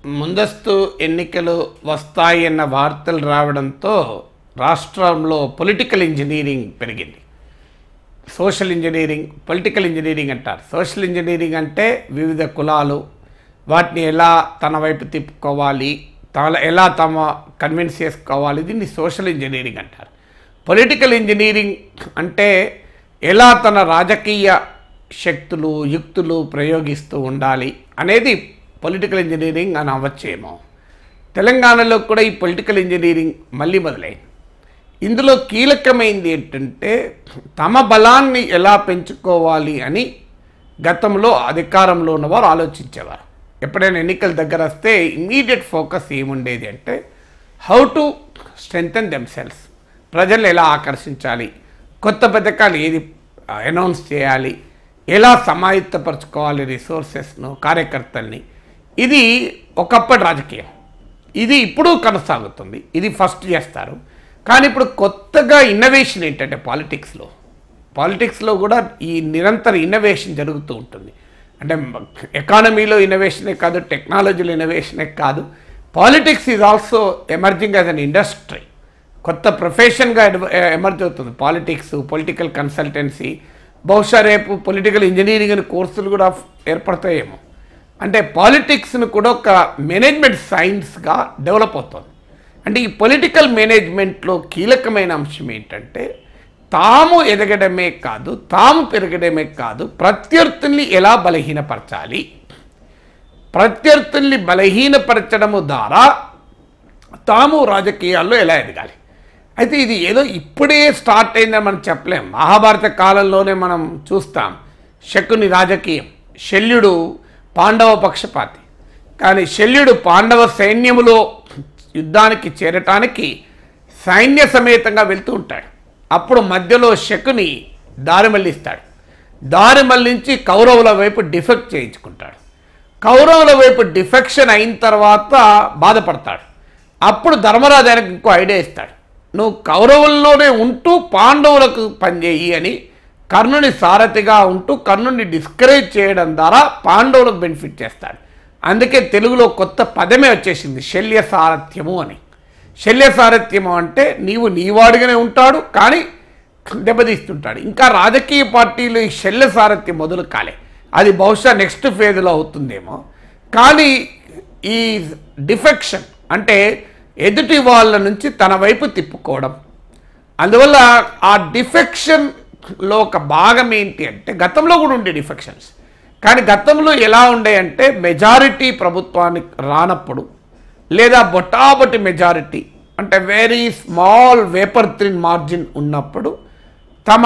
ముందస్తు ఎన్నికలు వస్తాయన్న వార్తలు రావడంతో రాష్ట్రంలో పొలిటికల్ ఇంజనీరింగ్ పెరిగింది సోషల్ ఇంజనీరింగ్ పొలిటికల్ ఇంజనీరింగ్ అంటారు సోషల్ ఇంజనీరింగ్ అంటే వివిధ కులాలు వాటిని ఎలా తన వైపు తిప్పుకోవాలి తన ఎలా తమ కన్విన్స్ చేసుకోవాలి దీన్ని సోషల్ ఇంజనీరింగ్ అంటారు పొలిటికల్ ఇంజనీరింగ్ అంటే ఎలా తన రాజకీయ శక్తులు యుక్తులు ప్రయోగిస్తూ ఉండాలి అనేది పొలిటికల్ ఇంజనీరింగ్ అని అవ్వచ్చేమో తెలంగాణలో కూడా ఈ పొలిటికల్ ఇంజనీరింగ్ మళ్ళీ మొదలైంది ఇందులో కీలకమైంది ఏంటంటే తమ బలాన్ని ఎలా పెంచుకోవాలి అని గతంలో అధికారంలో ఉన్నవారు ఆలోచించేవారు ఎప్పుడైనా ఎన్నికల దగ్గర వస్తే ఇమీడియట్ ఫోకస్ ఏముండేది అంటే హౌ టు స్ట్రెంగ్తన్ దెమ్సెల్స్ ప్రజల్ని ఎలా ఆకర్షించాలి కొత్త పథకాలు ఏది అనౌన్స్ చేయాలి ఎలా సమాయుత్తపరచుకోవాలి రిసోర్సెస్ను కార్యకర్తల్ని ఇది ఒకప్పటి రాజకీయం ఇది ఇప్పుడు కొనసాగుతుంది ఇది ఫస్ట్ చేస్తారు కానీ ఇప్పుడు కొత్తగా ఇన్నోవేషన్ ఏంటంటే పాలిటిక్స్లో పాలిటిక్స్లో కూడా ఈ నిరంతర ఇన్నోవేషన్ జరుగుతూ ఉంటుంది అంటే ఎకానమీలో ఇన్నోవేషనే కాదు టెక్నాలజీలో ఇన్నోవేషనే కాదు politics is also emerging as an industry కొత్త ప్రొఫెషన్గా ఎమర్జ్ అవుతుంది పాలిటిక్స్ పొలిటికల్ కన్సల్టెన్సీ బహుశా రేపు పొలిటికల్ ఇంజనీరింగ్ అనే కోర్సులు కూడా ఏర్పడతాయేమో అంటే పాలిటిక్స్ను కూడా ఒక మేనేజ్మెంట్ సైన్స్గా డెవలప్ అవుతుంది అంటే ఈ పొలిటికల్ మేనేజ్మెంట్లో కీలకమైన అంశం ఏంటంటే తాము ఎదగడమే కాదు తాము పెరగడమే కాదు ప్రత్యర్థుల్ని ఎలా బలహీనపరచాలి ప్రత్యర్థుల్ని బలహీనపరచడము ద్వారా తాము రాజకీయాల్లో ఎలా ఎదగాలి అయితే ఇది ఏదో ఇప్పుడే స్టార్ట్ అయిందని మనం చెప్పలేం మహాభారత కాలంలోనే మనం చూస్తాం శకుని రాజకీయం శల్యుడు పాండవ పక్షపాతి కానీ శల్యుడు పాండవ సైన్యములో యుద్ధానికి చేరటానికి సైన్య సమేతంగా వెళ్తూ ఉంటాడు అప్పుడు మధ్యలో శకుని దారి మళ్ళిస్తాడు దారి మళ్ళించి కౌరవుల వైపు డిఫెక్ట్ చేయించుకుంటాడు కౌరవుల వైపు డిఫెక్షన్ అయిన తర్వాత బాధపడతాడు అప్పుడు ధర్మరాజు ఆయనకు ఇంకో ఐడియా ఇస్తాడు నువ్వు కౌరవుల్లోనే ఉంటూ పాండవులకు పనిచేయి అని కర్ణుని సారథిగా ఉంటూ కర్ణుని డిస్కరేజ్ చేయడం ద్వారా పాండవులకు బెనిఫిట్ చేస్తాడు అందుకే తెలుగులో కొత్త పదమే వచ్చేసింది శల్య సారథ్యము అని శల్య సారథ్యము అంటే నీవు నీవాడిగానే ఉంటాడు కానీ దెబ్బతీస్తుంటాడు ఇంకా రాజకీయ పార్టీలు ఈ శల్య సారథ్యం మొదలు కాలే అది బహుశా నెక్స్ట్ ఫేజ్లో అవుతుందేమో కానీ ఈ డిఫెక్షన్ అంటే ఎదుటి వాళ్ళ నుంచి తన వైపు తిప్పుకోవడం అందువల్ల ఆ డిఫెక్షన్లో ఒక భాగం ఏంటి అంటే గతంలో కూడా ఉండే డిఫెక్షన్స్ కానీ గతంలో ఎలా ఉండే అంటే మెజారిటీ ప్రభుత్వానికి రానప్పుడు లేదా బొటాబొటి మెజారిటీ అంటే very small wafer thin margin ఉన్నప్పుడు తమ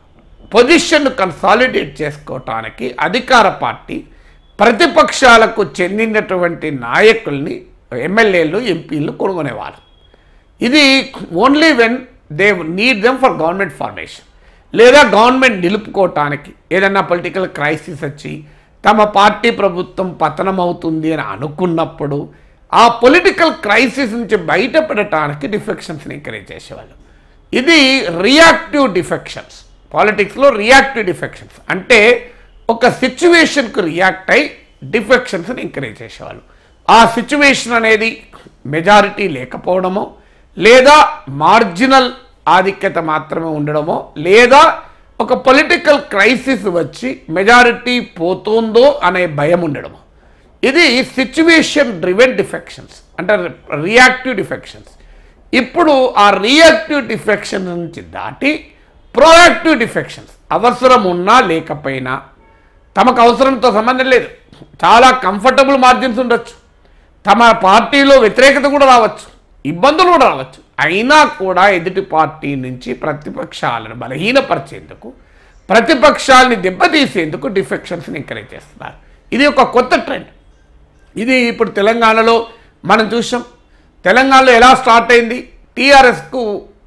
పొజిషన్ కన్సాలిడేట్ చేసుకోవటానికి అధికార పార్టీ ప్రతిపక్షాలకు చెందినటువంటి నాయకుల్ని ఎమ్మెల్యేలు ఎంపీలు కొనుగొనేవారు ఇది only when they need them for government formation లేదా గవర్నమెంట్ నిలుపుకోవటానికి ఏదన్నా పొలిటికల్ క్రైసిస్ వచ్చి తమ పార్టీ ప్రభుత్వం పతనం అవుతుంది అని అనుకున్నప్పుడు ఆ పొలిటికల్ క్రైసిస్ నుంచి బయటపడటానికి డిఫెక్షన్స్ని ఎంకరేజ్ చేసేవాళ్ళు ఇది రియాక్టివ్ డిఫెక్షన్స్ పాలిటిక్స్లో రియాక్టివ్ డిఫెక్షన్స్ అంటే ఒక సిచ్యువేషన్కు రియాక్ట్ అయి డిఫెక్షన్స్ని ఎంకరేజ్ చేసేవాళ్ళు ఆ సిచ్యువేషన్ అనేది మెజారిటీ లేకపోవడమో లేదా మార్జినల్ ఆధిక్యత మాత్రమే ఉండడమో లేదా ఒక పొలిటికల్ క్రైసిస్ వచ్చి మెజారిటీ పోతుందో అనే భయం ఉండడము ఇది సిచ్యువేషన్ డ్రివెన్ డిఫెక్షన్స్ అంటే రియాక్టివ్ డిఫెక్షన్స్ ఇప్పుడు ఆ రియాక్టివ్ డిఫెక్షన్ నుంచి దాటి ప్రోయాక్టివ్ డిఫెక్షన్స్ అవసరం ఉన్నా లేకపోయినా తమకు అవసరంతో సంబంధం లేదు చాలా కంఫర్టబుల్ మార్జిన్స్ ఉండొచ్చు తమ పార్టీలో వ్యతిరేకత కూడా రావచ్చు ఇబ్బందులు కూడా రావచ్చు అయినా కూడా ఎదుటి పార్టీ నుంచి ప్రతిపక్షాలను బలహీనపరిచేందుకు ప్రతిపక్షాలని దెబ్బతీసేందుకు డిఫెక్షన్స్ని ఎంకరేజ్ చేస్తున్నారు ఇది ఒక కొత్త ట్రెండ్ ఇది ఇప్పుడు తెలంగాణలో మనం చూసాం తెలంగాణలో ఎలా స్టార్ట్ అయింది టీఆర్ఎస్కు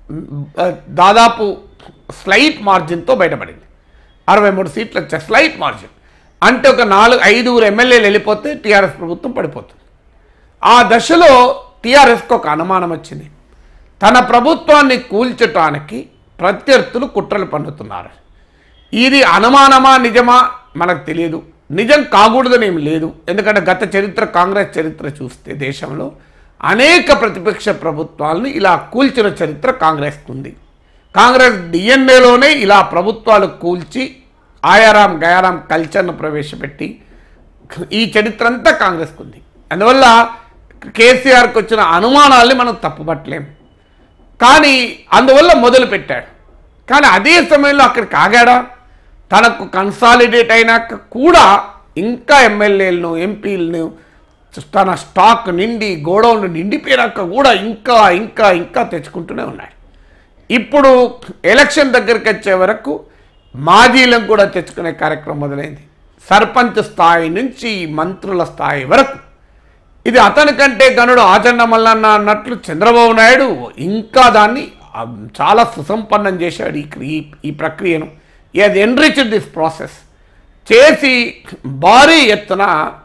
దాదాపు స్లైట్ మార్జిన్తో బయటపడింది అరవై మూడు సీట్లు వచ్చాయి స్లైట్ మార్జిన్ అంటే ఒక నాలుగు ఐదుగురు ఎమ్మెల్యేలు వెళ్ళిపోతే టీఆర్ఎస్ ప్రభుత్వం పడిపోతుంది ఆ దశలో టీఆర్ఎస్కి ఒక అనుమానం వచ్చింది తన ప్రభుత్వాన్ని కూల్చటానికి ప్రత్యర్థులు కుట్రలు పన్నుతున్నారు ఇది అనుమానమా నిజమా మనకు తెలియదు నిజం కాకూడదని ఏం లేదు ఎందుకంటే గత చరిత్ర కాంగ్రెస్ చరిత్ర చూస్తే దేశంలో అనేక ప్రతిపక్ష ప్రభుత్వాలను ఇలా కూల్చిన చరిత్ర కాంగ్రెస్కు ఉంది కాంగ్రెస్ డిఎన్ఏలోనే ఇలా ప్రభుత్వాలు కూల్చి ఆయారాం గయారాం కల్చర్ను ప్రవేశపెట్టి ఈ చరిత్ర అంతా కాంగ్రెస్కు ఉంది అందువల్ల కేసీఆర్కి వచ్చిన అనుమానాల్ని మనం తప్పుపట్టలేం కానీ అందువల్ల మొదలు పెట్టాడు కానీ అదే సమయంలో అక్కడికి ఆగాడా తనకు కన్సాలిడేట్ అయినాక కూడా ఇంకా ఎమ్మెల్యేలను ఎంపీలను తన స్టాక్ నిండి గోడౌన్ నిండిపోయినాక కూడా ఇంకా ఇంకా ఇంకా తెచ్చుకుంటూనే ఉన్నాడు ఇప్పుడు ఎలక్షన్ దగ్గరికి వచ్చే వరకు మాజీలను కూడా తెచ్చుకునే కార్యక్రమం మొదలైంది సర్పంచ్ స్థాయి నుంచి మంత్రుల స్థాయి వరకు ఇది అతని కంటే గనుడు ఆచరణ మల్లన్న అన్నట్లు చంద్రబాబు నాయుడు ఇంకా దాన్ని ఆ, చాలా సుసంపన్నం చేశాడు ఈ ఈ- ఈ ప్రక్రియను ఇది ఎన్రిచ్ దిస్ ప్రాసెస్ చేసి భారీ ఎత్తున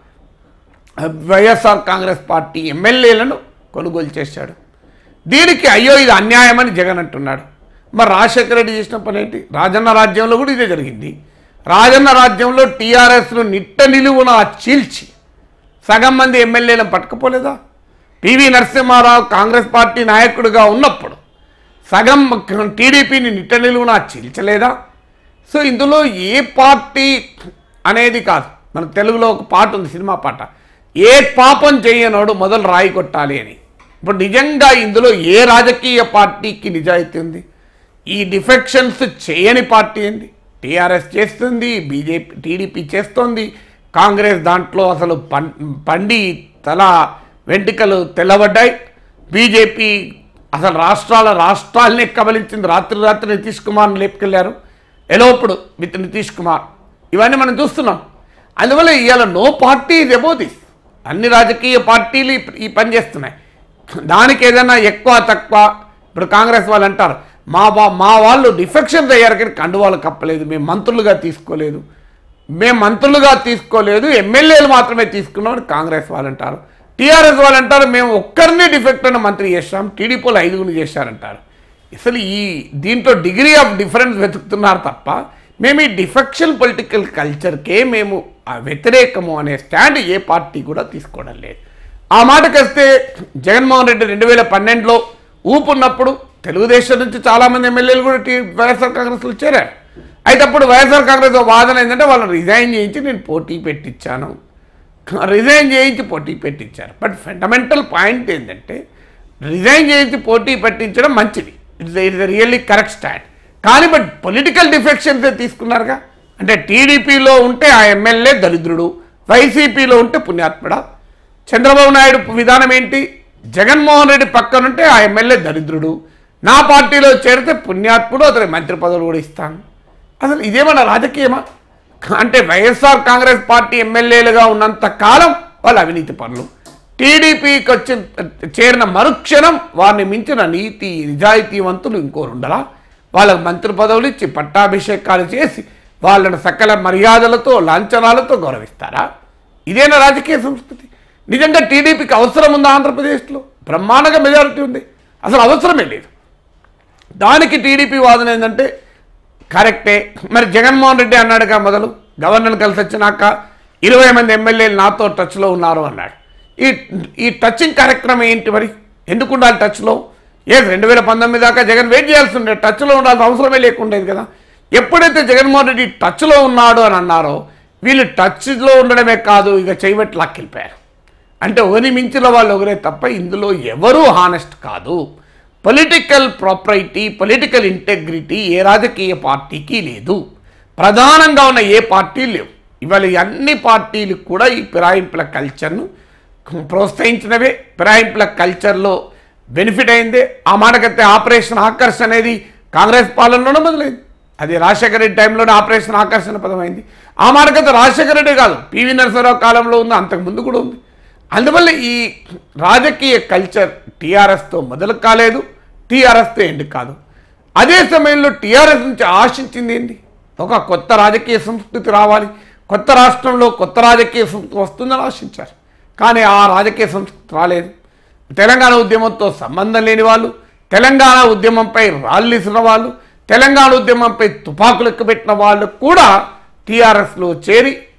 వైఎస్ఆర్ కాంగ్రెస్ పార్టీ ఎమ్మెల్యేలను కొనుగోలు చేశాడు దీనికి అయ్యో ఇది అన్యాయమని జగన్ అంటున్నాడు మరి రాజశేఖర రెడ్డి చేసిన పని ఏంటి రాజన్న రాజ్యంలో కూడా ఇదే జరిగింది రాజన్న రాజ్యంలో టీఆర్ఎస్ను నిట్ట నిలువున చీల్చి సగం మంది ఎమ్మెల్యేలను పట్టుకపోలేదా పివి నరసింహారావు కాంగ్రెస్ పార్టీ నాయకుడిగా ఉన్నప్పుడు సగం టీడీపీని నిట్ట నిలువున చీల్చలేదా సో ఇందులో ఏ పార్టీ అనేది కాదు మన తెలుగులో ఒక పాట ఉంది సినిమా పాట ఏ పాపం చేయనోడు మొదలు రాయి కొట్టాలి అని ఇప్పుడు నిజంగా ఇందులో ఏ రాజకీయ పార్టీకి నిజాయితీ ఉంది ఈ డిఫెక్షన్స్ చేయని పార్టీ ఏంది టీఆర్ఎస్ చేస్తుంది బీజేపీ టీడీపీ చేస్తోంది కాంగ్రెస్ దాంట్లో అసలు పం పండి తల వెంట్రుకలు తెల్లబడ్డాయి బీజేపీ అసలు రాష్ట్రాల రాష్ట్రాలనే కబలించింది రాత్రి రాత్రి నితీష్ కుమార్ని లేపుకెళ్ళారు ఎలోపుడు విత్ నితీష్ కుమార్ ఇవన్నీ మనం చూస్తున్నాం అందువల్ల ఇవాళ no party is above this అన్ని రాజకీయ పార్టీలు ఈ- ఈ పని చేస్తున్నాయి దానికి ఏదైనా ఎక్కువ తక్కువ ఇప్పుడు కాంగ్రెస్ వాళ్ళు అంటారు మా వా మా వాళ్ళు డిఫెక్షన్స్ అయ్యారు కానీ కండువాలు కప్పలేదు మేము మంత్రులుగా తీసుకోలేదు మేము మంత్రులుగా తీసుకోలేదు ఎమ్మెల్యేలు మాత్రమే తీసుకున్నామని కాంగ్రెస్ వాళ్ళు అంటారు టీఆర్ఎస్ వాళ్ళు అంటారు మేము ఒక్కరినే డిఫెక్ట్ ఉన్న మంత్రి చేస్తాం టీడీపీలో ఐదుగురిని చేశారంటారు అసలు ఈ దీంట్లో డిగ్రీ ఆఫ్ డిఫరెన్స్ వెతుకుతున్నారు తప్ప మేము ఈ డిఫెక్షన్ పొలిటికల్ కల్చర్కే మేము ఆ వ్యతిరేకము అనే స్టాండ్ ఏ పార్టీ కూడా తీసుకోవడం లేదు ఆ మాటకి వస్తే జగన్మోహన్ రెడ్డి రెండు వేల పన్నెండులో ఊపున్నప్పుడు తెలుగుదేశం నుంచి చాలామంది ఎమ్మెల్యేలు కూడా టీ వైఎస్ఆర్ కాంగ్రెస్లో చేరారు అయితే అప్పుడు వైఎస్ఆర్ కాంగ్రెస్ వాదన ఏంటంటే వాళ్ళని రిజైన్ చేయించి నేను పోటీ పెట్టించాను రిజైన్ చేయించి పోటీ పెట్టించారు బట్ ఫండమెంటల్ పాయింట్ ఏంటంటే రిజైన్ చేయించి పోటీ పెట్టించడం మంచిది it's it's really correct stand కానీ బట్ పొలిటికల్ డిఫెక్షన్స్ తీసుకున్నారుగా అంటే టీడీపీలో ఉంటే ఆ ఎమ్మెల్యే దరిద్రుడు వైసీపీలో ఉంటే పుణ్యాత్ముడా చంద్రబాబు నాయుడు విధానం ఏంటి జగన్మోహన్ రెడ్డి పక్కనుంటే ఆ ఎమ్మెల్యే దరిద్రుడు నా పార్టీలో చేరితే పుణ్యాత్ముడు అతని మంత్రి పదవులు కూడా ఇస్తాను అసలు ఇదేమన్నా రాజకీయమా అంటే వైఎస్ఆర్ కాంగ్రెస్ పార్టీ ఎమ్మెల్యేలుగా ఉన్నంత కాలం వాళ్ళు అవినీతి పనులు టీడీపీకి వచ్చి చేరిన మరుక్షణం వారిని మించిన నీతి నిజాయితీవంతులు ఇంకోరు ఉండరా వాళ్ళకి మంత్రి పదవులు ఇచ్చి పట్టాభిషేకాలు చేసి వాళ్ళను సకల మర్యాదలతో లాంఛనాలతో గౌరవిస్తారా ఇదేనా రాజకీయ సంస్కృతి నిజంగా టీడీపీకి అవసరం ఉందా ఆంధ్రప్రదేశ్లో బ్రహ్మాండంగా మెజారిటీ ఉంది అసలు అవసరమే లేదు దానికి టీడీపీ వాదన ఏంటంటే కరెక్టే మరి జగన్మోహన్ రెడ్డి అన్నాడుగా మొదలు గవర్నర్ కలిసి వచ్చినాక ఇరవై మంది ఎమ్మెల్యేలు నాతో టచ్లో ఉన్నారు అన్నాడు ఈ ఈ టచింగ్ కార్యక్రమం ఏంటి మరి ఎందుకు ఉండాలి టచ్లో ఏ రెండు వేల పంతొమ్మిది దాకా జగన్ వెయిట్ చేయాల్సి ఉండే టచ్లో ఉండాల్సిన అవసరమే లేకుండేది కదా ఎప్పుడైతే జగన్మోహన్ రెడ్డి టచ్లో ఉన్నాడు అని అన్నారో వీళ్ళు టచ్లో ఉండడమే కాదు ఇక చేయబట్టి లాక్కెళ్ళిపోయారు అంటే ఒకరి మించిన వాళ్ళు ఒకరే తప్ప ఇందులో ఎవరూ హానెస్ట్ కాదు పొలిటికల్ ప్రాపర్టీ పొలిటికల్ ఇంటెగ్రిటీ ఏ రాజకీయ పార్టీకి లేదు ప్రధానంగా ఉన్న ఏ పార్టీ లేవు ఇవాళ ఈ అన్ని పార్టీలు కూడా ఈ ఫిరాయింపుల కల్చర్ను ప్రోత్సహించినవే ఫిరాయింపుల కల్చర్లో బెనిఫిట్ అయిందే ఆ మాటకైతే ఆపరేషన్ ఆకర్ష్ అనేది కాంగ్రెస్ పాలనలోనే మొదలైంది అది రాజశేఖర రెడ్డి టైంలోనే ఆపరేషన్ ఆకర్షణ పదమైంది ఆ మాటకైతే రాజశేఖర రెడ్డి కాదు పివి నరసింహరావు కాలంలో ఉంది అంతకుముందు కూడా ఉంది అందువల్ల ఈ రాజకీయ కల్చర్ టీఆర్ఎస్తో మొదలు కాలేదు టీఆర్ఎస్తో ఎండ్ కాదు అదే సమయంలో టీఆర్ఎస్ నుంచి ఆశించింది ఏంటి ఒక కొత్త రాజకీయ సంస్కృతి రావాలి కొత్త రాష్ట్రంలో కొత్త రాజకీయ సంస్కృతి వస్తుందని ఆశించారు కానీ ఆ రాజకీయ సంస్కృతి రాలేదు తెలంగాణ ఉద్యమంతో సంబంధం లేని వాళ్ళు తెలంగాణ ఉద్యమంపై రాళ్ళిసిన వాళ్ళు తెలంగాణ ఉద్యమంపై తుపాకులు ఎక్కుపెట్టిన వాళ్ళు కూడా టీఆర్ఎస్లో చేరి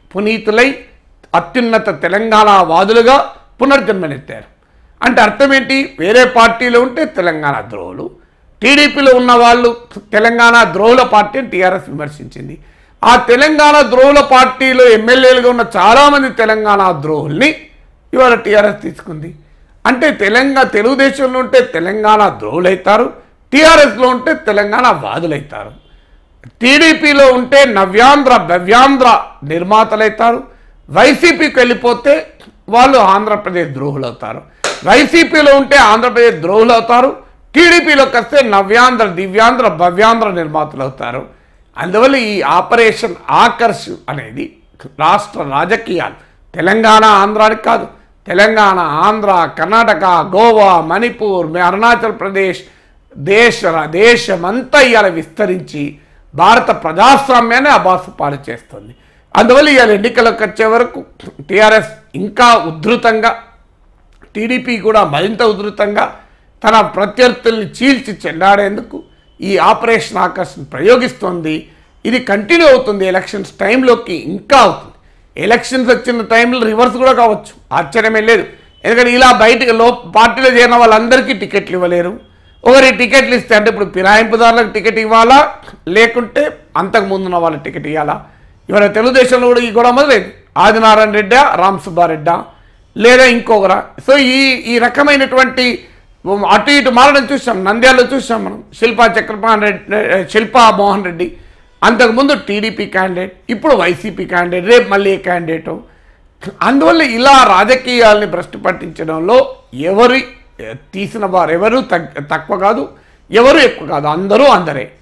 పునీతులై అత్యున్నత తెలంగాణ వాదులుగా పునర్జన్మనెత్తారు అంటే అర్థం ఏంటి వేరే పార్టీలో ఉంటే తెలంగాణ ద్రోహులు టీడీపీలో ఉన్న వాళ్ళు తెలంగాణ ద్రోహుల పార్టీని టీఆర్ఎస్ విమర్శించింది ఆ తెలంగాణ ద్రోహుల పార్టీలో ఎమ్మెల్యేలుగా ఉన్న చాలామంది తెలంగాణ ద్రోహుల్ని ఇవాళ టీఆర్ఎస్ తీసుకుంది అంటే తెలంగాణ తెలుగుదేశంలో ఉంటే తెలంగాణ ద్రోహులైతారు టీఆర్ఎస్లో ఉంటే తెలంగాణ వాదులైతారు టీడీపీలో ఉంటే నవ్యాంధ్ర భవ్యాంధ్ర నిర్మాతలైతారు వైసీపీకి వెళ్ళిపోతే వాళ్ళు ఆంధ్రప్రదేశ్ ద్రోహులు అవుతారు వైసీపీలో ఉంటే ఆంధ్రప్రదేశ్ ద్రోహులు అవుతారు టీడీపీలోకి వస్తే నవ్యాంధ్ర దివ్యాంధ్ర భవ్యాంధ్ర నిర్మాతలు అవుతారు అందువల్ల ఈ ఆపరేషన్ ఆకర్ష్ అనేది రాష్ట్ర రాజకీయాలు తెలంగాణ ఆంధ్రానికి కాదు తెలంగాణ ఆంధ్ర కర్ణాటక గోవా మణిపూర్ అరుణాచల్ ప్రదేశ్ దేశ దేశమంతా ఇవాళ విస్తరించి భారత ప్రజాస్వామ్యాన్ని అబాసు పాలు చేస్తుంది అందువల్ల ఇవాళ ఎన్నికలకు వచ్చే వరకు టీఆర్ఎస్ ఇంకా ఉధృతంగా టీడీపీ కూడా మరింత ఉధృతంగా తన ప్రత్యర్థుల్ని చీల్చి చెండాడేందుకు ఈ ఆపరేషన్ ఆకర్షణ ప్రయోగిస్తోంది ఇది కంటిన్యూ అవుతుంది ఎలక్షన్స్ టైంలోకి ఇంకా అవుతుంది ఎలక్షన్స్ వచ్చిన టైంలో రివర్స్ కూడా కావచ్చు ఆశ్చర్యమే లేదు ఎందుకంటే ఇలా బయటకు లో పార్టీలో చేరిన వాళ్ళందరికీ టికెట్లు ఇవ్వలేరు ఒకరి టికెట్లు ఇస్తే అంటే ఇప్పుడు ఫిరాయింపుదారులకు టికెట్ ఇవ్వాలా లేకుంటే అంతకు ముందున్న వాళ్ళకి టికెట్ ఇవ్వాలా ఇవాళ తెలుగుదేశంలో కూడా ఈ గొడవ మొదలైంది ఆదినారాయణ రెడ్డా రామ్ సుబ్బారెడ్డా లేదా ఇంకొకరా సో ఈ ఈ రకమైనటువంటి అటు ఇటు మారడం చూసాం నంద్యాలలో చూసాం మనం శిల్పా చక్రపాణి రెడ్డి శిల్పా మోహన్ రెడ్డి అంతకుముందు టీడీపీ క్యాండిడేట్ ఇప్పుడు వైసీపీ క్యాండిడేట్ రేపు మళ్ళీ ఏ క్యాండిడేటు అందువల్ల ఇలా రాజకీయాల్ని భ్రష్టు పట్టించడంలో ఎవరి తీసిన వారు ఎవరు తగ్- తక్కువ కాదు ఎవరు ఎక్కువ కాదు అందరూ అందరే